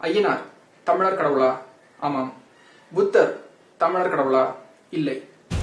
ஐயனார் தமிழர் கடவுளா ஆமாம் புத்தர் தமிழர் கடவுளா இல்லை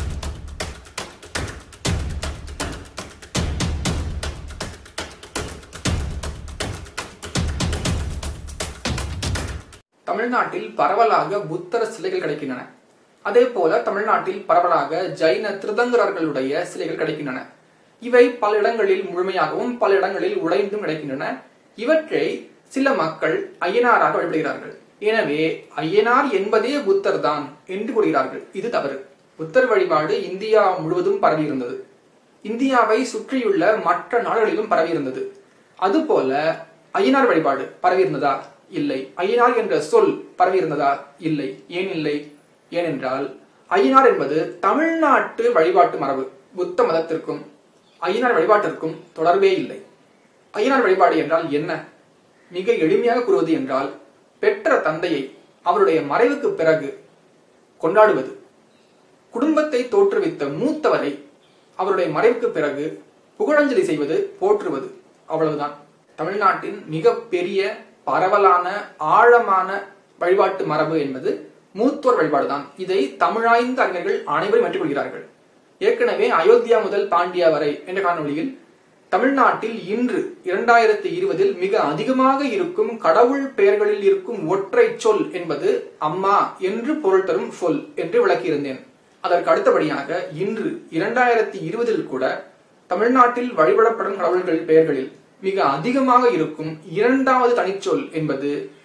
தமிழ்நாட்டில் பரவலாக புத்தர் சிலைகள் கிடைக்கின்றன அதே போல தமிழ்நாட்டில் பரவலாக ஜைன திருதங்கரர்களுடைய சிலைகள் கிடைக்கின்றன இவை பல இடங்களில் முழுமையாகவும் பல இடங்களில் உடைந்தும் கிடைக்கின்றன இவற்றை சில மக்கள் ஐயனாராக வழிபடுகிறார்கள் எனவே ஐயனார் என்பதே புத்தர் தான் என்று கூறுகிறார்கள் இது தவறு புத்தர் வழிபாடு இந்தியா முழுவதும் பரவியிருந்தது இந்தியாவை சுற்றியுள்ள மற்ற நாடுகளிலும் பரவியிருந்தது அதுபோல ஐயனார் வழிபாடு பரவியிருந்ததா இல்லை ஐயனார் என்ற சொல் பரவியிருந்ததா இல்லை ஏன் இல்லை ஏனென்றால் ஐயனார் என்பது தமிழ்நாட்டு வழிபாட்டு மரபு புத்த மதத்திற்கும் ஐயனார் வழிபாட்டிற்கும் தொடர்பே இல்லை ஐயனார் வழிபாடு என்றால் என்ன மிக எளிமையாக கூறுவது என்றால் பெற்ற தந்தையை அவருடைய மறைவுக்கு பிறகு கொண்டாடுவது குடும்பத்தை தோற்றுவித்த மூத்தவரை அவருடைய மறைவுக்கு பிறகு புகழஞ்சலி செய்வது போற்றுவது அவ்வளவுதான் தமிழ்நாட்டின் மிக பெரிய பரவலான ஆழமான வழிபாட்டு மரபு என்பது மூத்தோர் வழிபாடுதான் இதை தமிழாய்ந்த அறிஞர்கள் அனைவரும் ஏற்றுக்கொள்கிறார்கள் ஏற்கனவே அயோத்தியா முதல் பாண்டியா வரை என்ற காணொளியில் தமிழ்நாட்டில் இன்று இரண்டாயிரத்தி இருபதில் மிக அதிகமாக இருக்கும் கடவுள் பெயர்களில் இருக்கும் ஒற்றை சொல் என்பது அம்மா என்று பொருள் தரும் சொல் என்று விளக்கியிருந்தேன் அதற்கு அடுத்தபடியாக இன்று இரண்டாயிரத்தி இருபதில் கூட தமிழ்நாட்டில் வழிபடப்படும் கடவுள்கள் பெயர்களில் மிக அதிகமாக இருக்கும் இரண்டாவது தனிச்சொல் என்பது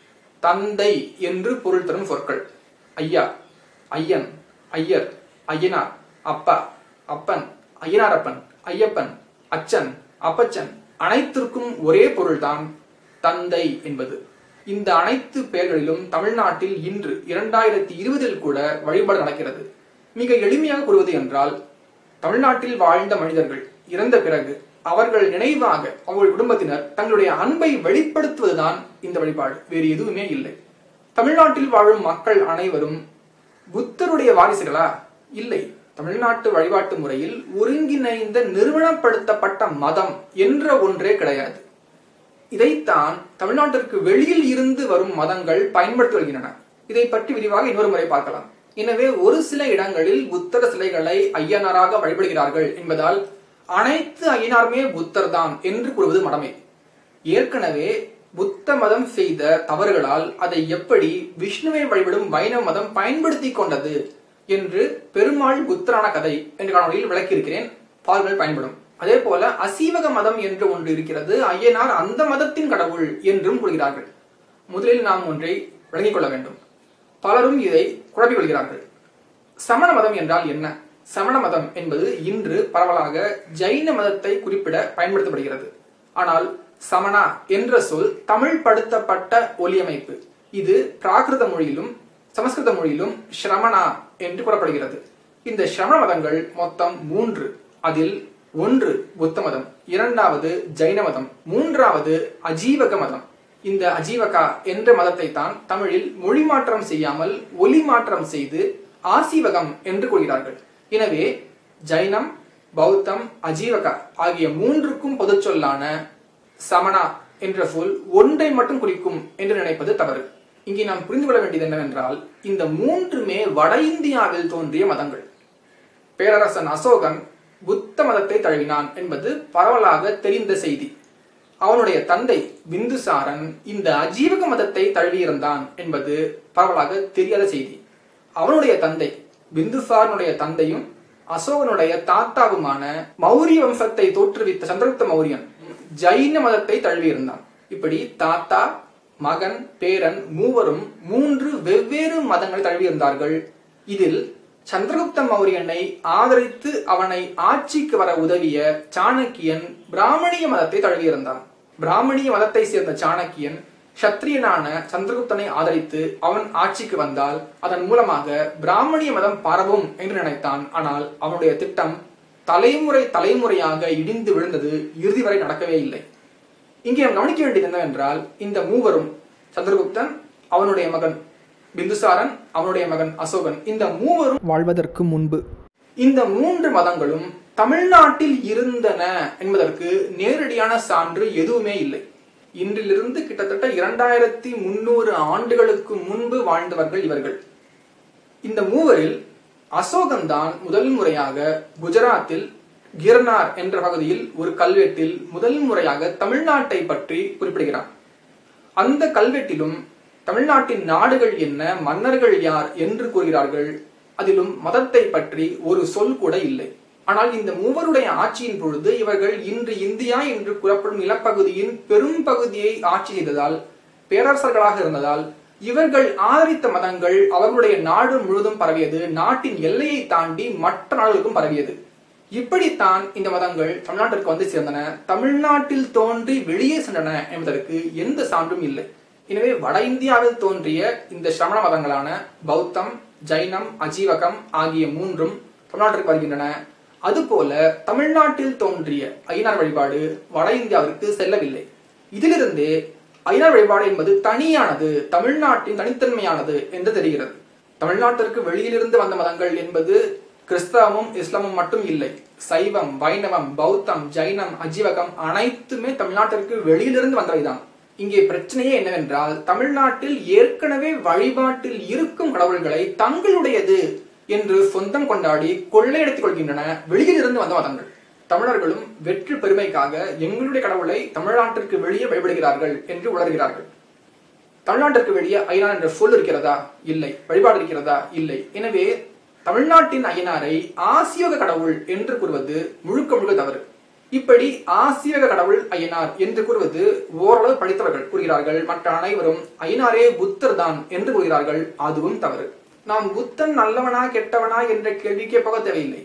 தந்தை என்று பொருள் தரும் சொற்கள் ஐயா ஐயன் ஐயர் ஐயனார் அப்பா அப்பன் ஐயனாரப்பன் ஐயப்பன் அச்சன் அப்பச்சன் அனைத்திற்கும் ஒரே பொருள்தான் தந்தை என்பது இந்த அனைத்து பெயர்களிலும் தமிழ்நாட்டில் இன்று இரண்டாயிரத்தி இருபதில் கூட வழிபாடு நடக்கிறது மிக எளிமையாக கூறுவது என்றால் தமிழ்நாட்டில் வாழ்ந்த மனிதர்கள் இறந்த பிறகு அவர்கள் நினைவாக அவர்கள் குடும்பத்தினர் தங்களுடைய அன்பை வெளிப்படுத்துவதுதான் இந்த வழிபாடு வேறு எதுவுமே இல்லை தமிழ்நாட்டில் வாழும் மக்கள் அனைவரும் புத்தருடைய வாரிசுகளா இல்லை தமிழ்நாட்டு வழிபாட்டு முறையில் ஒருங்கிணைந்த நிறுவனப்படுத்தப்பட்ட மதம் என்ற ஒன்றே கிடையாது இதைத்தான் தமிழ்நாட்டிற்கு வெளியில் இருந்து வரும் மதங்கள் பயன்படுத்தி வருகின்றன இதை பற்றி விரிவாக இன்னொரு முறை பார்க்கலாம் எனவே ஒரு சில இடங்களில் புத்தர சிலைகளை ஐயனாராக வழிபடுகிறார்கள் என்பதால் அனைத்து ஐயனாருமே புத்தர் தான் என்று கூறுவது மடமை ஏற்கனவே புத்த மதம் செய்த தவறுகளால் அதை எப்படி விஷ்ணுவை வழிபடும் வைணவ மதம் பயன்படுத்தி கொண்டது என்று பெருமாள் புத்தரான கதை என்ற காணொலியில் விளக்கியிருக்கிறேன் பால்கள் பயன்படும் அதே போல அசீவக மதம் என்று ஒன்று இருக்கிறது ஐயனார் அந்த மதத்தின் கடவுள் என்றும் கூறுகிறார்கள் முதலில் நாம் ஒன்றை விளங்கிக் கொள்ள வேண்டும் பலரும் இதை குழப்பிக் கொள்கிறார்கள் சமண மதம் என்றால் என்ன சமண மதம் என்பது இன்று பரவலாக ஜைன மதத்தை குறிப்பிட பயன்படுத்தப்படுகிறது ஆனால் சமணா என்ற சொல் தமிழ் படுத்தப்பட்ட ஒலியமைப்பு இது பிராகிருத மொழியிலும் சமஸ்கிருத மொழியிலும் ஸ்ரமணா என்று கூறப்படுகிறது இந்த ஸ்ரமண மதங்கள் மொத்தம் மூன்று அதில் ஒன்று புத்த மதம் இரண்டாவது ஜைன மதம் மூன்றாவது அஜீவக மதம் இந்த அஜீவகா என்ற மதத்தை தான் தமிழில் மொழி மாற்றம் செய்யாமல் ஒலி மாற்றம் செய்து ஆசீவகம் என்று கூறுகிறார்கள் எனவே ஜைனம் பௌத்தம் அஜீவகா ஆகிய மூன்றுக்கும் பொதுச் சொல்லான சமணா என்ற சொல் ஒன்றை மட்டும் குறிக்கும் என்று நினைப்பது தவறு இங்கே நாம் புரிந்து கொள்ள வேண்டியது என்னவென்றால் இந்த மூன்றுமே வட இந்தியாவில் தோன்றிய மதங்கள் பேரரசன் அசோகன் புத்த மதத்தை தழுவினான் என்பது பரவலாக தெரிந்த செய்தி அவனுடைய தந்தை பிந்துசாரன் இந்த அஜீவக மதத்தை தழுவியிருந்தான் என்பது பரவலாக தெரியாத செய்தி அவனுடைய தந்தை பிந்துசாரனுடைய தந்தையும் அசோகனுடைய தாத்தாவுமான மௌரிய வம்சத்தை தோற்றுவித்த சந்திரகுப்த மௌரியன் ஜைன மதத்தை தழுவியிருந்தான் இப்படி தாத்தா மகன் பேரன் மூவரும் மூன்று வெவ்வேறு மதங்களை தழுவியிருந்தார்கள் இதில் சந்திரகுப்த மௌரியனை ஆதரித்து அவனை ஆட்சிக்கு வர உதவிய சாணக்கியன் பிராமணிய மதத்தை தழுவியிருந்தான் பிராமணிய மதத்தை சேர்ந்த சாணக்கியன் சத்திரியனான சந்திரகுப்தனை ஆதரித்து அவன் ஆட்சிக்கு வந்தால் அதன் மூலமாக பிராமணிய மதம் பரவும் என்று நினைத்தான் ஆனால் அவனுடைய திட்டம் தலைமுறை தலைமுறையாக இடிந்து விழுந்தது இறுதி வரை நடக்கவே இல்லை இங்கே நாம் கவனிக்க வேண்டியது என்னவென்றால் இந்த மூவரும் சந்திரகுப்தன் அவனுடைய மகன் பிந்துசாரன் அவனுடைய மகன் அசோகன் இந்த மூவரும் வாழ்வதற்கு முன்பு இந்த மூன்று மதங்களும் தமிழ்நாட்டில் இருந்தன என்பதற்கு நேரடியான சான்று எதுவுமே இல்லை இன்றிலிருந்து கிட்டத்தட்ட இரண்டாயிரத்தி முன்னூறு ஆண்டுகளுக்கு முன்பு வாழ்ந்தவர்கள் இவர்கள் இந்த மூவரில் அசோகன் தான் முதல் முறையாக குஜராத்தில் கிர்னார் என்ற பகுதியில் ஒரு கல்வெட்டில் முதல் முறையாக தமிழ்நாட்டை பற்றி குறிப்பிடுகிறார் அந்த கல்வெட்டிலும் தமிழ்நாட்டின் நாடுகள் என்ன மன்னர்கள் யார் என்று கூறுகிறார்கள் அதிலும் மதத்தை பற்றி ஒரு சொல் கூட இல்லை ஆனால் இந்த மூவருடைய ஆட்சியின் பொழுது இவர்கள் இன்று இந்தியா என்று கூறப்படும் நிலப்பகுதியின் பெரும் பகுதியை ஆட்சி செய்ததால் பேரரசர்களாக இருந்ததால் இவர்கள் ஆதரித்த மதங்கள் அவர்களுடைய நாடு முழுவதும் பரவியது நாட்டின் எல்லையை தாண்டி மற்ற நாடுகளுக்கும் பரவியது இப்படித்தான் இந்த மதங்கள் தமிழ்நாட்டிற்கு வந்து சேர்ந்தன தமிழ்நாட்டில் தோன்றி வெளியே சென்றன என்பதற்கு எந்த சான்றும் இல்லை எனவே வட இந்தியாவில் தோன்றிய இந்த சிரமண மதங்களான பௌத்தம் ஜைனம் அஜீவகம் ஆகிய மூன்றும் தமிழ்நாட்டிற்கு வருகின்றன அதுபோல தமிழ்நாட்டில் தோன்றிய ஐயனார் வழிபாடு வட இந்தியாவிற்கு செல்லவில்லை இதிலிருந்தே ஐயனார் வழிபாடு என்பது தனியானது தமிழ்நாட்டின் தனித்தன்மையானது என்று தெரிகிறது தமிழ்நாட்டிற்கு வெளியிலிருந்து வந்த மதங்கள் என்பது கிறிஸ்தவமும் இஸ்லாமும் மட்டும் இல்லை சைவம் வைணவம் பௌத்தம் ஜைனம் அஜீவகம் அனைத்துமே தமிழ்நாட்டிற்கு வெளியிலிருந்து வந்தவைதான் இங்கே பிரச்சனையே என்னவென்றால் தமிழ்நாட்டில் ஏற்கனவே வழிபாட்டில் இருக்கும் கடவுள்களை தங்களுடையது என்று சொந்தம் கொண்டாடி கொள்ளையடித்துக் கொள்கின்றன வெளியில் இருந்து வந்த மதங்கள் தமிழர்களும் வெற்றி பெருமைக்காக எங்களுடைய கடவுளை தமிழ்நாட்டிற்கு வெளியே வழிபடுகிறார்கள் என்று உணர்கிறார்கள் தமிழ்நாட்டிற்கு வெளியே ஐயனார் என்ற சொல் இருக்கிறதா இல்லை வழிபாடு இருக்கிறதா இல்லை எனவே தமிழ்நாட்டின் ஐயனாரை ஆசியோக கடவுள் என்று கூறுவது முழுக்க முழுக்க தவறு இப்படி ஆசியோக கடவுள் ஐயனார் என்று கூறுவது ஓரளவு படித்தவர்கள் கூறுகிறார்கள் மற்ற அனைவரும் ஐயனாரே புத்தர் தான் என்று கூறுகிறார்கள் அதுவும் தவறு நாம் புத்தன் நல்லவனா கெட்டவனா என்ற கேள்விக்கே போக தேவையில்லை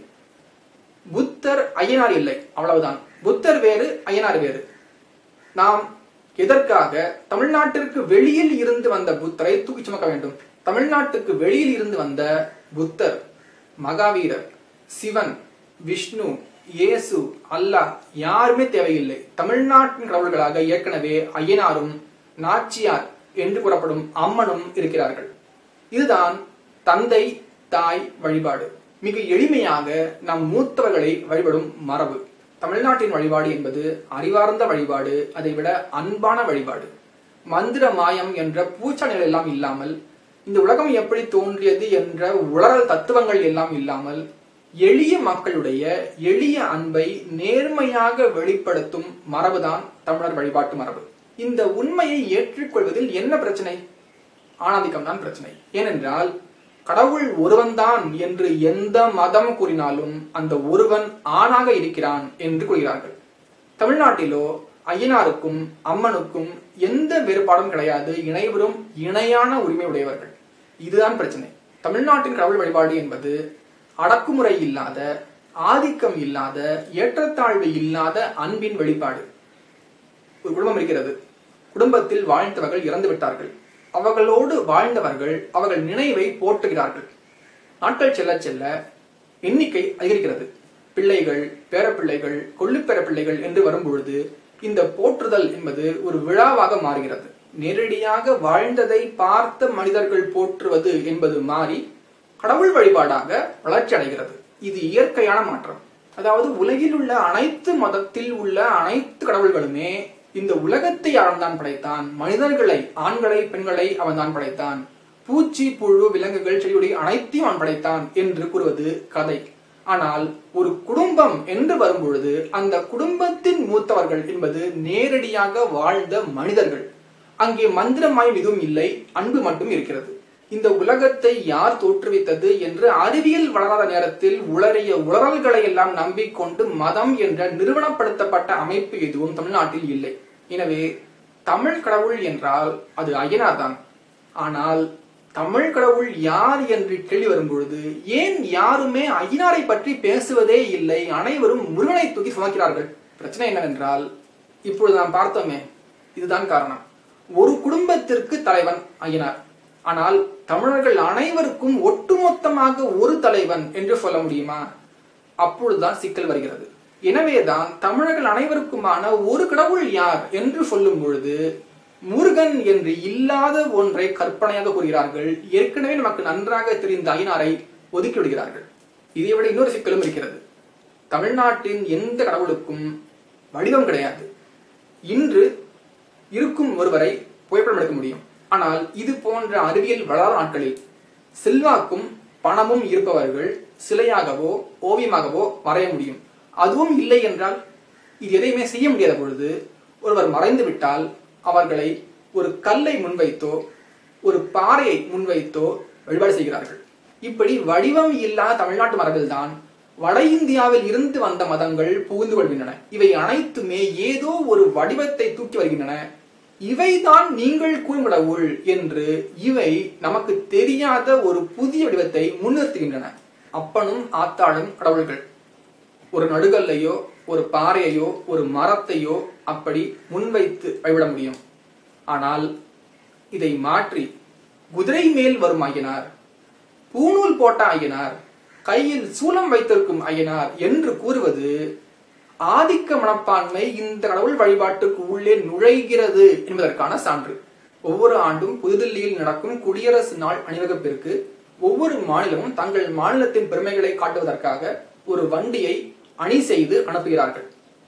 புத்தர் ஐயனார் இல்லை அவ்வளவுதான் புத்தர் வேறு ஐயனார் வேறு நாம் எதற்காக தமிழ்நாட்டிற்கு வெளியில் இருந்து வந்த புத்தரை தூக்கி சுமக்க வேண்டும் தமிழ்நாட்டுக்கு வெளியில் இருந்து வந்த புத்தர் மகாவீரர் சிவன் விஷ்ணு இயேசு அல்லாஹ் யாருமே தேவையில்லை தமிழ்நாட்டின் கடவுள்களாக ஏற்கனவே ஐயனாரும் நாச்சியார் என்று கூறப்படும் அம்மனும் இருக்கிறார்கள் இதுதான் தந்தை தாய் வழிபாடு மிக எளிமையாக நம் மூத்தவர்களை வழிபடும் மரபு தமிழ்நாட்டின் வழிபாடு என்பது அறிவார்ந்த வழிபாடு அதை விட அன்பான வழிபாடு மந்திர மாயம் என்ற பூச்சாணிகள் எல்லாம் இல்லாமல் இந்த உலகம் எப்படி தோன்றியது என்ற உளறல் தத்துவங்கள் எல்லாம் இல்லாமல் எளிய மக்களுடைய எளிய அன்பை நேர்மையாக வெளிப்படுத்தும் மரபுதான் தமிழர் வழிபாட்டு மரபு இந்த உண்மையை ஏற்றுக்கொள்வதில் என்ன பிரச்சனை ஆணாதிக்கம் தான் பிரச்சனை ஏனென்றால் கடவுள் ஒருவன்தான் என்று எந்த மதம் கூறினாலும் அந்த ஒருவன் ஆணாக இருக்கிறான் என்று கூறுகிறார்கள் தமிழ்நாட்டிலோ ஐயனாருக்கும் அம்மனுக்கும் எந்த வேறுபாடும் கிடையாது இணைவரும் இணையான உரிமை உடையவர்கள் இதுதான் பிரச்சனை தமிழ்நாட்டின் கடவுள் வழிபாடு என்பது அடக்குமுறை இல்லாத ஆதிக்கம் இல்லாத ஏற்றத்தாழ்வு இல்லாத அன்பின் வெளிப்பாடு ஒரு குடும்பம் இருக்கிறது குடும்பத்தில் வாழ்ந்தவர்கள் இறந்து விட்டார்கள் அவர்களோடு வாழ்ந்தவர்கள் அவர்கள் நினைவை போற்றுகிறார்கள் நாட்கள் செல்ல செல்ல எண்ணிக்கை அதிகரிக்கிறது பிள்ளைகள் பேரப்பிள்ளைகள் கொள்ளுப்பேர பிள்ளைகள் என்று வரும்பொழுது இந்த போற்றுதல் என்பது ஒரு விழாவாக மாறுகிறது நேரடியாக வாழ்ந்ததை பார்த்த மனிதர்கள் போற்றுவது என்பது மாறி கடவுள் வழிபாடாக வளர்ச்சி அடைகிறது இது இயற்கையான மாற்றம் அதாவது உலகில் உள்ள அனைத்து மதத்தில் உள்ள அனைத்து கடவுள்களுமே இந்த உலகத்தை அவன் தான் படைத்தான் மனிதர்களை ஆண்களை பெண்களை அவன் தான் படைத்தான் பூச்சி புழு விலங்குகள் செடியுடி அனைத்தையும் அவன் படைத்தான் என்று கூறுவது கதை ஆனால் ஒரு குடும்பம் என்று வரும்பொழுது அந்த குடும்பத்தின் மூத்தவர்கள் என்பது நேரடியாக வாழ்ந்த மனிதர்கள் அங்கே மந்திரமாயம் எதுவும் இல்லை அன்பு மட்டும் இருக்கிறது இந்த உலகத்தை யார் தோற்றுவித்தது என்று அறிவியல் வளராத நேரத்தில் உளறிய உளறல்களை எல்லாம் நம்பிக்கொண்டு மதம் என்ற நிறுவனப்படுத்தப்பட்ட அமைப்பு எதுவும் தமிழ்நாட்டில் இல்லை எனவே தமிழ் கடவுள் என்றால் அது ஐயனார் தான் ஆனால் தமிழ் கடவுள் யார் என்று கேள்வி வரும்பொழுது ஏன் யாருமே ஐயனாரை பற்றி பேசுவதே இல்லை அனைவரும் முருகனை தூக்கி சுமக்கிறார்கள் பிரச்சனை என்னவென்றால் இப்பொழுது நாம் பார்த்தோமே இதுதான் காரணம் ஒரு குடும்பத்திற்கு தலைவன் ஐயனார் ஆனால் தமிழர்கள் அனைவருக்கும் ஒட்டுமொத்தமாக ஒரு தலைவன் என்று சொல்ல முடியுமா அப்பொழுதுதான் சிக்கல் வருகிறது எனவேதான் தமிழர்கள் அனைவருக்குமான ஒரு கடவுள் யார் என்று சொல்லும் பொழுது முருகன் என்று இல்லாத ஒன்றை கற்பனையாக கூறுகிறார்கள் ஏற்கனவே நமக்கு நன்றாக தெரிந்த ஐநாரை ஒதுக்கி விடுகிறார்கள் இதை விட இன்னொரு சிக்கலும் இருக்கிறது தமிழ்நாட்டின் எந்த கடவுளுக்கும் வடிவம் கிடையாது இன்று இருக்கும் ஒருவரை புகைப்படம் எடுக்க முடியும் ஆனால் இது போன்ற அறிவியல் வளர நாட்களில் செல்வாக்கும் பணமும் இருப்பவர்கள் சிலையாகவோ ஓவியமாகவோ வரைய முடியும் அதுவும் இல்லை என்றால் இது எதையுமே செய்ய முடியாத பொழுது ஒருவர் மறைந்து விட்டால் அவர்களை ஒரு கல்லை முன்வைத்தோ ஒரு பாறையை முன்வைத்தோ வழிபாடு செய்கிறார்கள் இப்படி வடிவம் இல்லாத தமிழ்நாட்டு மரபில்தான் வட இந்தியாவில் இருந்து வந்த மதங்கள் புகுந்து கொள்கின்றன இவை அனைத்துமே ஏதோ ஒரு வடிவத்தை தூக்கி வருகின்றன இவைதான் நீங்கள் கூறும் கடவுள் என்று இவை நமக்கு தெரியாத ஒரு புதிய வடிவத்தை முன்னிறுத்துகின்றன அப்பனும் ஆத்தாளும் கடவுள்கள் ஒரு நடுகல்லையோ ஒரு பாறையையோ ஒரு மரத்தையோ அப்படி முன்வைத்து வழிபட முடியும் ஆனால் இதை மாற்றி குதிரை மேல் வரும் ஐயனார் பூணூல் போட்ட ஐயனார் கையில் சூலம் வைத்திருக்கும் ஐயனார் என்று கூறுவது ஆதிக்க மனப்பான்மை இந்த கடவுள் வழிபாட்டுக்கு உள்ளே நுழைகிறது என்பதற்கான சான்று ஒவ்வொரு ஆண்டும் புதுதில்லியில் நடக்கும் குடியரசு நாள் அணிவகுப்பிற்கு ஒவ்வொரு மாநிலமும் தங்கள் மாநிலத்தின் பெருமைகளை காட்டுவதற்காக ஒரு வண்டியை அணி செய்து அனுப்புகிறார்கள்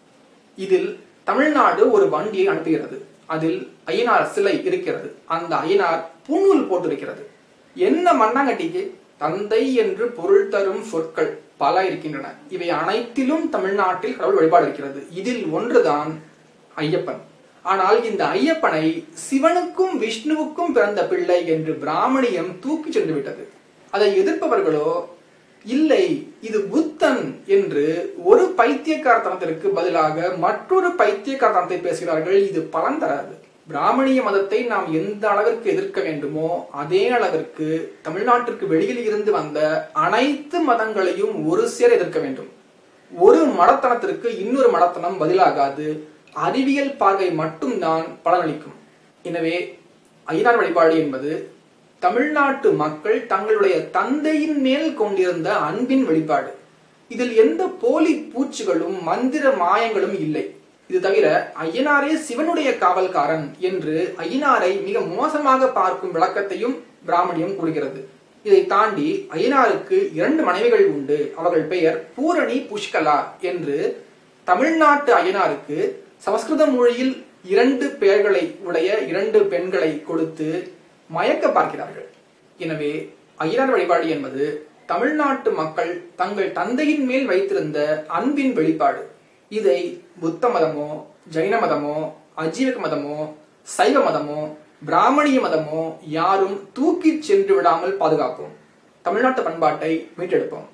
இதில் தமிழ்நாடு ஒரு வண்டியை அனுப்புகிறது அதில் ஐயனார் சிலை இருக்கிறது அந்த ஐயனார் பூணூல் போட்டிருக்கிறது என்ன மண்ணாங்கட்டிக்கு தந்தை என்று பொருள் தரும் சொற்கள் பல இருக்கின்றன இவை அனைத்திலும் தமிழ்நாட்டில் கடவுள் வழிபாடு இருக்கிறது இதில் ஒன்றுதான் ஐயப்பன் ஆனால் இந்த ஐயப்பனை சிவனுக்கும் விஷ்ணுவுக்கும் பிறந்த பிள்ளை என்று பிராமணியம் தூக்கி சென்று விட்டது அதை எதிர்ப்பவர்களோ இல்லை இது புத்தன் என்று ஒரு பைத்தியக்காரத்தனத்திற்கு பதிலாக மற்றொரு பைத்தியக்காரத்தனத்தை பேசுகிறார்கள் இது பலன் தராது பிராமணிய மதத்தை நாம் எந்த அளவிற்கு எதிர்க்க வேண்டுமோ அதே அளவிற்கு தமிழ்நாட்டிற்கு வெளியில் இருந்து வந்த அனைத்து மதங்களையும் ஒரு சேர எதிர்க்க வேண்டும் ஒரு மடத்தனத்திற்கு இன்னொரு மடத்தனம் பதிலாகாது அறிவியல் பார்வை மட்டும்தான் பலனளிக்கும் எனவே ஐயனார் வழிபாடு என்பது தமிழ்நாட்டு மக்கள் தங்களுடைய தந்தையின் மேல் கொண்டிருந்த அன்பின் வெளிப்பாடு இதில் எந்த போலி பூச்சிகளும் மந்திர மாயங்களும் இல்லை இது தவிர ஐயனாரே சிவனுடைய காவல்காரன் என்று ஐயனாரை மிக மோசமாக பார்க்கும் விளக்கத்தையும் பிராமணியம் கூறுகிறது இதை தாண்டி ஐயனாருக்கு இரண்டு மனைவிகள் உண்டு அவர்கள் பெயர் பூரணி புஷ்கலா என்று தமிழ்நாட்டு ஐயனாருக்கு சமஸ்கிருத மொழியில் இரண்டு பெயர்களை உடைய இரண்டு பெண்களை கொடுத்து மயக்க பார்க்கிறார்கள் எனவே ஐயனார் வழிபாடு என்பது தமிழ்நாட்டு மக்கள் தங்கள் தந்தையின் மேல் வைத்திருந்த அன்பின் வெளிப்பாடு இதை புத்த மதமோ ஜைன மதமோ அஜீவக மதமோ சைவ மதமோ பிராமணிய மதமோ யாரும் தூக்கிச் சென்று விடாமல் பாதுகாப்போம் தமிழ்நாட்டு பண்பாட்டை மீட்டெடுப்போம்